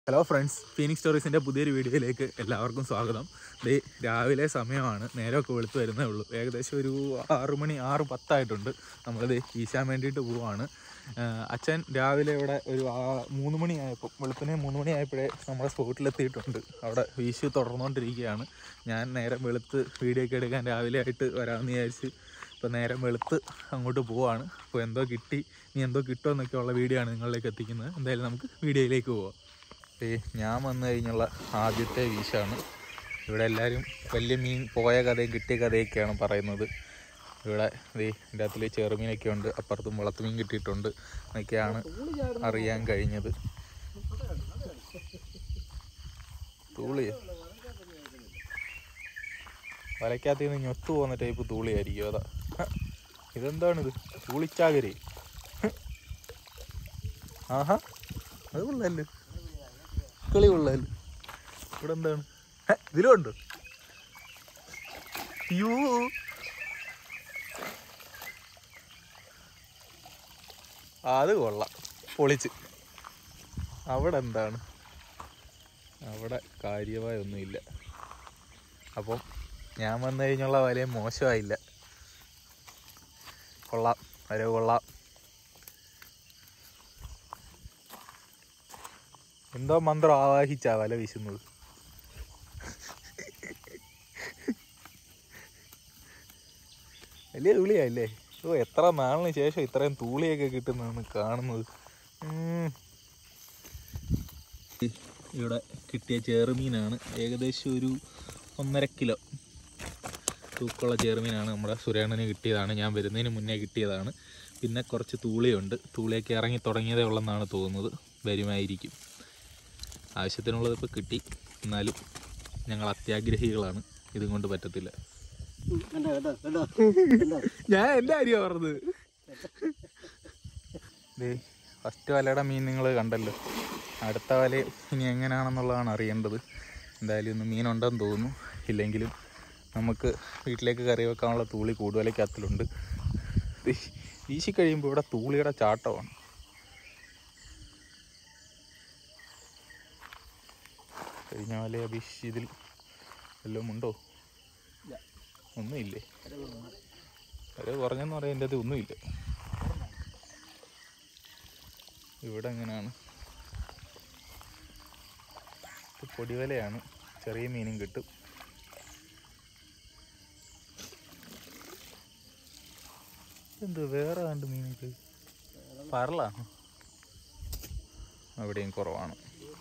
Hello friends Phoenix സ്റ്റോറീസിൻ്റെ പുതിയൊരു വീഡിയോയിലേക്ക് എല്ലാവർക്കും സ്വാഗതം ദേ രാവിലെ സമയമാണ് നേരമൊക്കെ വെളുത്ത് വരുന്നേ ഉള്ളൂ ഏകദേശം ഒരു ആറ് മണി ആറ് പത്തായിട്ടുണ്ട് നമ്മളിത് വീശാൻ വേണ്ടിയിട്ട് പോവാണ് ആഹ് അച്ഛൻ രാവിലെ ഇവിടെ ഒരു ആ- മൂന്ന് മണിയായപ്പോൾ വെളുപ്പിനെ മൂന്ന് മണിയായപ്പോഴേ നമ്മുടെ സ്പോട്ടിലെത്തിയിട്ടുണ്ട് അവിടെ വീശി തുടർന്നുകൊണ്ടിരിക്കുകയാണ് ഞാൻ നേരം വെളുത്ത് വീഡിയോ ഒക്കെ എടുക്കാൻ രാവിലെ ആയിട്ട് വരാമെന്ന് വിചാരിച്ച് ഇപ്പോൾ നേരം വെളുത്ത് അങ്ങോട്ട് പോവാണ് അപ്പോൾ എന്തോ കിട്ടി ഇനി എന്തോ കിട്ടുമെന്നൊക്കെയുള്ള വീഡിയോ ആണ് നിങ്ങളിലേക്ക് എത്തിക്കുന്നത് എന്തായാലും നമുക്ക് വീഡിയോയിലേക്ക് പോവാം ഏ ഞാൻ വന്നു കഴിഞ്ഞുള്ള ആദ്യത്തെ വീശാണ് ഇവിടെ എല്ലാവരും വലിയ മീൻ പോയ കഥയും കിട്ടിയ കഥയൊക്കെയാണ് പറയുന്നത് ഇവിടെ ദേ ഇതിൻ്റെ അകത്തിൽ ചെറുമീനൊക്കെ ഉണ്ട് അപ്പുറത്തും വളത്തുമീൻ കിട്ടിയിട്ടുണ്ട് എന്നൊക്കെയാണ് അറിയാൻ കഴിഞ്ഞത് തൂളിയോ വലയ്ക്കകത്ത് നിന്ന് ഞൊത്തു പോകുന്ന ടൈപ്പ് തൂളിയായിരിക്കും അതാ ഹ, ഇതെന്താണിത് തൂളിച്ചാകരേ ഹ്. ആഹാ അത് കൊള്ളല്ലേ കിളി കൊള്ളല്ലേ ഇവിടെ എന്താണ് ഹ, ഇതിലും ഉണ്ട് യോ അത് കൊള്ളാം പൊളിച്ച് അവിടെ എന്താണ് അവിടെ കാര്യമായ ഒന്നുമില്ല അപ്പം ഞാൻ വന്നു കഴിഞ്ഞുള്ള വലയും മോശമായില്ല കൊള്ളാം വര കൊള്ളാം എന്തോ മന്ത്രം ആവാഹിച്ചാ വല വീശുന്നത് വലിയ തൂളിയല്ലേ ഓ എത്ര നാളിന് ശേഷം ഇത്രയും തൂളിയൊക്കെ കിട്ടുന്നതാണ് കാണുന്നത് ഉം. ഇവിടെ കിട്ടിയ ചെറുമീനാണ് ഏകദേശം ഒരു ഒന്നര കിലോ തൂക്കമുള്ള ചെറുമീനാണ് നമ്മുടെ സുരേണന് കിട്ടിയതാണ് ഞാൻ വരുന്നതിന് മുന്നേ കിട്ടിയതാണ് പിന്നെ കുറച്ച് തൂളിയുണ്ട് തൂളിയൊക്കെ ഇറങ്ങി തുടങ്ങിയതേ ഉള്ളെന്നാണ് തോന്നുന്നത് വരുമായിരിക്കും ആവശ്യത്തിനുള്ളത് ഇപ്പോൾ കിട്ടി എന്നാലും ഞങ്ങൾ അത്യാഗ്രഹികളാണ് ഇതും കൊണ്ട് പറ്റത്തില്ല ഞാൻ എൻ്റെ കാര്യമാണ് പറഞ്ഞത് ഫസ്റ്റ് വലയുടെ മീൻ നിങ്ങൾ കണ്ടല്ലോ അടുത്ത വല ഇനി എങ്ങനെയാണെന്നുള്ളതാണ് അറിയേണ്ടത് എന്തായാലും ഇന്ന് മീനുണ്ടെന്ന് തോന്നുന്നു ഇല്ലെങ്കിലും നമുക്ക് വീട്ടിലേക്ക് കറി വെക്കാനുള്ള തൂളി കൂടുതലക്കത്തിലുണ്ട് വീശി കഴിയുമ്പോൾ ഇവിടെ തൂളിയുടെ ചാട്ടമാണ് കഴിഞ്ഞ വല അപേക്ഷിച്ച് ഇതിൽ വല്ലതും ഉണ്ടോ ഒന്നുമില്ലേ വരെ കുറഞ്ഞെന്ന് പറയാൻ എൻ്റെ അത് ഒന്നുമില്ല ഇവിടെ എങ്ങനെയാണ് ഇത് പൊടിവലയാണ് ചെറിയ മീനും കിട്ടും എന്ത് വേറെ കണ്ട് മീനൊക്കെ പറലാണ് അവിടെയും കുറവാണ്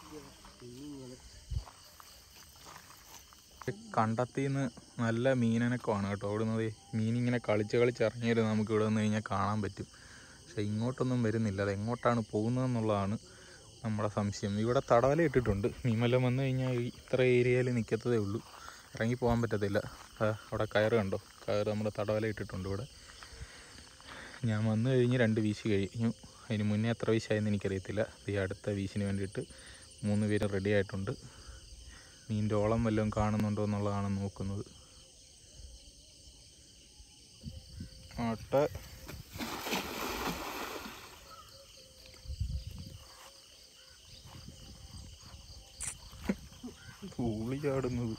കണ്ടത്തിന്ന് നല്ല മീനനക്കമാണ് കേട്ടോ ഓടുന്നത് മീനിങ്ങനെ കളിച്ച് കളിച്ച് ഇറങ്ങിയത് നമുക്ക് ഇവിടെ വന്ന് കഴിഞ്ഞാൽ കാണാൻ പറ്റും പക്ഷെ ഇങ്ങോട്ടൊന്നും വരുന്നില്ല അത് എങ്ങോട്ടാണ് പോകുന്നതെന്നുള്ളതാണ് നമ്മുടെ സംശയം ഇവിടെ തടവല ഇട്ടിട്ടുണ്ട് മീമെല്ലാം വന്നു കഴിഞ്ഞാൽ ഈ ഇത്ര ഏരിയയിൽ നിൽക്കത്തതേ ഉള്ളൂ ഇറങ്ങി പോകാൻ പറ്റത്തില്ല ആ, അവിടെ കയറ് കണ്ടോ കയറ് നമ്മുടെ തടവല ഇട്ടിട്ടുണ്ട് ഇവിടെ ഞാൻ വന്നു കഴിഞ്ഞ് രണ്ട് വീശി കഴിഞ്ഞു അതിന് മുന്നേ എത്ര വീശായെന്ന് എനിക്കറിയത്തില്ല ഈ അടുത്ത വീശിന് വേണ്ടിയിട്ട് മൂന്ന് പേര് റെഡി ആയിട്ടുണ്ട് മീൻ്റെ ഓളം വല്ലതും കാണുന്നുണ്ടോ എന്നുള്ളതാണ് നോക്കുന്നത് ആട്ടെ തൂളി ചാടുന്നത്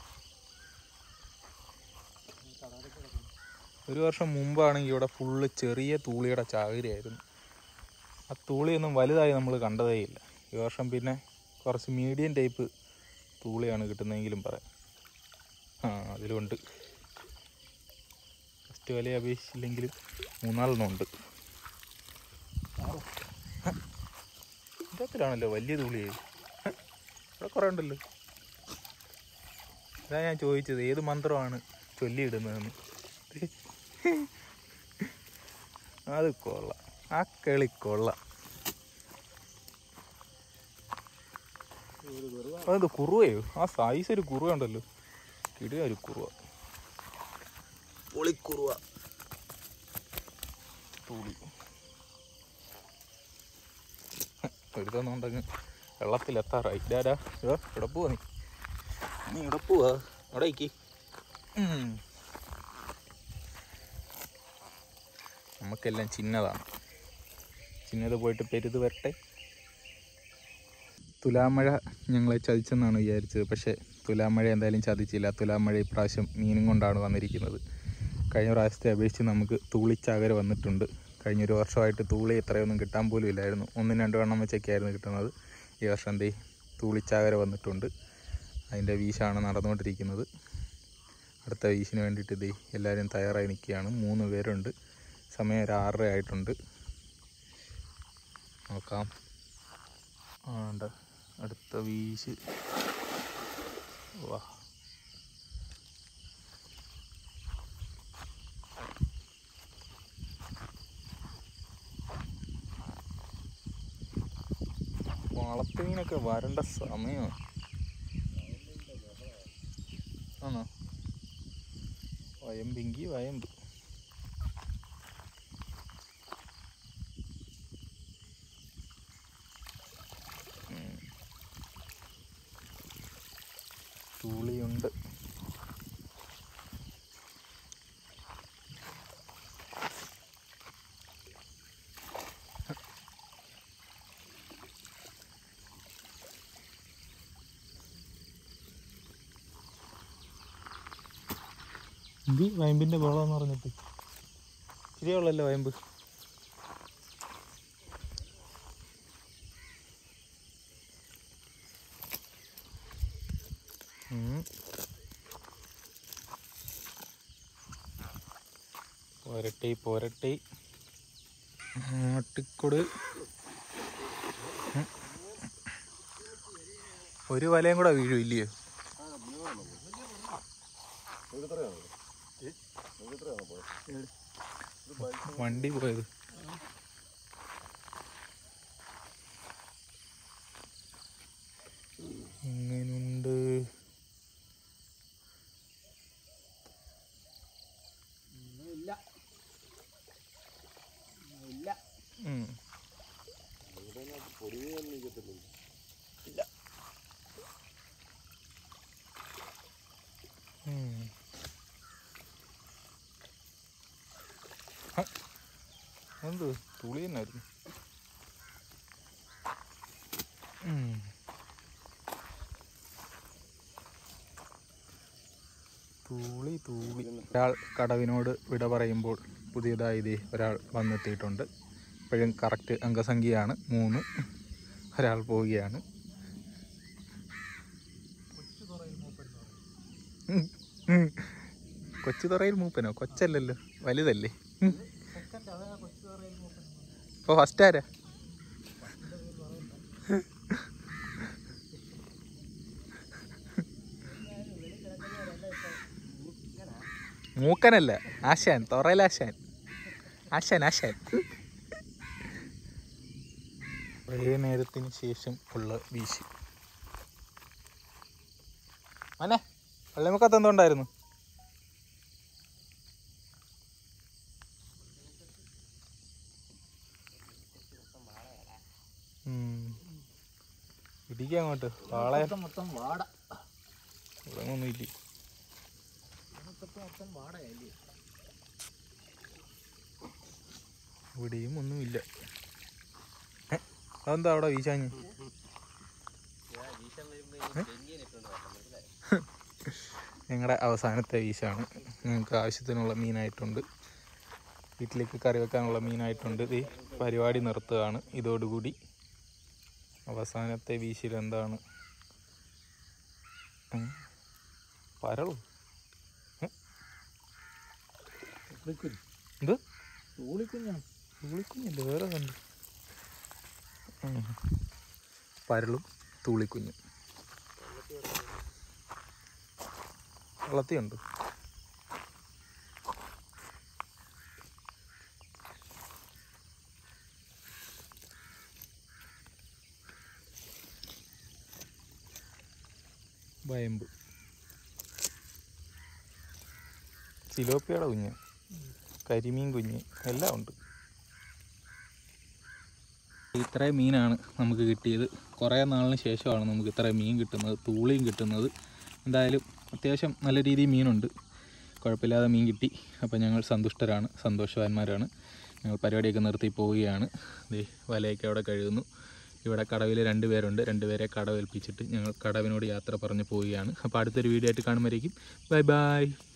ഒരു വർഷം മുമ്പാണെങ്കിൽ ഇവിടെ ഫുള്ള് ചെറിയ തൂളിയുടെ ചാകരയായിരുന്നു ആ തൂളിയൊന്നും വലുതായി നമ്മൾ കണ്ടതേയില്ല ഈ വർഷം പിന്നെ കുറച്ച് മീഡിയം ടൈപ്പ് തൂളിയാണ് കിട്ടുന്നതെങ്കിലും പറയാം ആ അതിലുണ്ട് ഫസ്റ്റ് വില അപേക്ഷിച്ചില്ലെങ്കിലും മൂന്നാലെണ്ണം ഉണ്ട് ഇതത്തിലാണല്ലോ വലിയ തൂളിയായി ഇവിടെ കുറേ ഉണ്ടല്ലോ അതാ ഞാൻ ചോദിച്ചത് ഏത് മന്ത്രമാണ് ചൊല്ലിയിടുന്നതെന്ന് അത് കൊള്ളാം ആ കളി കൊള്ളാം അതെന്ത് കുറുവയോ ആ സൈസ് ഒരു കുറുവ ഉണ്ടല്ലോ കിടുക ഒരു കുറുവ പൊളിക്കുറുവ തൂളി ഒരുത്തന്നുണ്ടെങ്കിൽ വെള്ളത്തിലെത്താറായി ഇടാരാ ഇതാ ഇവിടെ പോവാ നീ നീ ഇവിടെ പോവാ അവിടെ ഇക്കി നമുക്കെല്ലാം ചിന്നതാണ് ചിന്നത് പോയിട്ട് പെരുത് വരട്ടെ തുലാമഴ ഞങ്ങളെ ചതിച്ചെന്നാണ് വിചാരിച്ചത് പക്ഷേ തുലാമഴ എന്തായാലും ചതിച്ചില്ല തുലാമഴ ഇപ്രാവശ്യം മീനും കൊണ്ടാണ് വന്നിരിക്കുന്നത് കഴിഞ്ഞ പ്രാവശ്യത്തെ അപേക്ഷിച്ച് നമുക്ക് തൂളിച്ചാകര വന്നിട്ടുണ്ട് കഴിഞ്ഞൊരു വർഷമായിട്ട് തൂളി ഇത്രയൊന്നും കിട്ടാൻ പോലും ഇല്ലായിരുന്നു ഒന്നും രണ്ടും എണ്ണം വെച്ചൊക്കെയായിരുന്നു കിട്ടുന്നത് ഈ വർഷം എന്തേ തൂളിച്ചാകര വന്നിട്ടുണ്ട് അതിൻ്റെ വീശാണ് നടന്നുകൊണ്ടിരിക്കുന്നത് അടുത്ത വീശിന് വേണ്ടിയിട്ട് ഇതേ എല്ലാവരും തയ്യാറായി നിൽക്കുകയാണ് മൂന്ന് പേരുണ്ട് സമയം ഒരു ആറര ആയിട്ടുണ്ട് നോക്കാം ആ ഉണ്ട് അടുത്ത വീശ് വാ വളർത്തു മീനൊക്കെ വരേണ്ട സമയമാണ് ആണോ വയമ്പെങ്കി വയമ്പ് ഉം. തൂളിയുണ്ട് എന്തി വയമ്പിന്റെ ബോളം എന്ന് പറഞ്ഞിട്ട് ശരിയുള്ളല്ലോ വയമ്പ് ഉം. പോരട്ടെ പോരട്ടെ ആട്ടിക്കൊട് ഉം. ഒരു വലയും കൂടെ വീഴും ഇല്ലയോ വണ്ടി പോയത് എങ്ങനുണ്ട് ഇല്ല ഇല്ല ഉം. ഉം. ഹ. എന്ത് തുളി തന്നെയായിരുന്നു ഉം. തൂളി തൂളി ഒരാൾ കടവിനോട് വിട പറയുമ്പോൾ പുതിയതായി ഇതേ ഒരാൾ വന്നെത്തിയിട്ടുണ്ട് ഇപ്പോഴും കറക്റ്റ് അംഗസംഖ്യയാണ് മൂന്ന് ഒരാൾ പോവുകയാണ് ഉം, ഉം. കൊച്ചുതുറയിൽ മൂപ്പനോ കൊച്ചല്ലല്ലോ വലുതല്ലേ ഉം. അപ്പോൾ ഫസ്റ്റ് ആരാ മൂക്കനല്ല ആശാൻ തൊറയിൽ ആശാൻ ആശാൻ ആശാൻ കുറേ നേരത്തിന് ശേഷം ഉള്ള വീശ് അനെ വെള്ളമുക്കത്ത് എന്തുണ്ടായിരുന്നു ഇടിക്കുക അങ്ങോട്ട് വാളെ മൊത്തം വാട ഇവിടെയൊന്നും ഇല്ല ഇതൊക്കെ മൊത്തം വാടയല്ലേ ഇവിടെയും ഒന്നുമില്ല ഏ? അതെന്താ അവിടെ വീശാഞ്ഞ് ഞങ്ങളുടെ അവസാനത്തെ വീശാണ് ഞങ്ങൾക്ക് ആവശ്യത്തിനുള്ള മീനായിട്ടുണ്ട് വീട്ടിലേക്ക് കറി വെക്കാനുള്ള മീനായിട്ടുണ്ട് ഈ പരിപാടി നിർത്തുകയാണ് ഇതോടുകൂടി അവസാനത്തെ വീശിൽ എന്താണ് ഏ? പരളു എന്ത് തൂളിക്കുഞ്ഞാണ് തൂളിക്കുഞ്ഞല്ലേ വേറെ കണ്ടു പരളും തൂളിക്കുഞ്ഞും വെള്ളത്തിയുണ്ട് വയമ്പ് സിലോപ്പിയുടെ കുഞ്ഞ് കരിമീൻ കുഞ്ഞ് എല്ലാം ഉണ്ട് ഇത്രയും മീനാണ് നമുക്ക് കിട്ടിയത് കുറേ നാളിന് ശേഷമാണ് നമുക്ക് ഇത്രയും മീൻ കിട്ടുന്നത് തൂളിയും കിട്ടുന്നത് എന്തായാലും അത്യാവശ്യം നല്ല രീതിയിൽ മീനുണ്ട് കുഴപ്പമില്ലാതെ മീൻ കിട്ടി അപ്പോൾ ഞങ്ങൾ സന്തുഷ്ടരാണ് സന്തോഷവാന്മാരാണ് ഞങ്ങൾ പരിപാടിയൊക്കെ നിർത്തി പോവുകയാണ് ദേ വലയൊക്കെ അവിടെ കഴുകുന്നു ഇവിടെ കടവിൽ രണ്ട് പേരുണ്ട് രണ്ടുപേരെ കടവേൽപ്പിച്ചിട്ട് ഞങ്ങൾ കടവിനോട് യാത്ര പറഞ്ഞു പോവുകയാണ് അപ്പോൾ അടുത്തൊരു വീഡിയോ ആയിട്ട് കാണുമ്പോഴേക്കും ബൈ ബൈ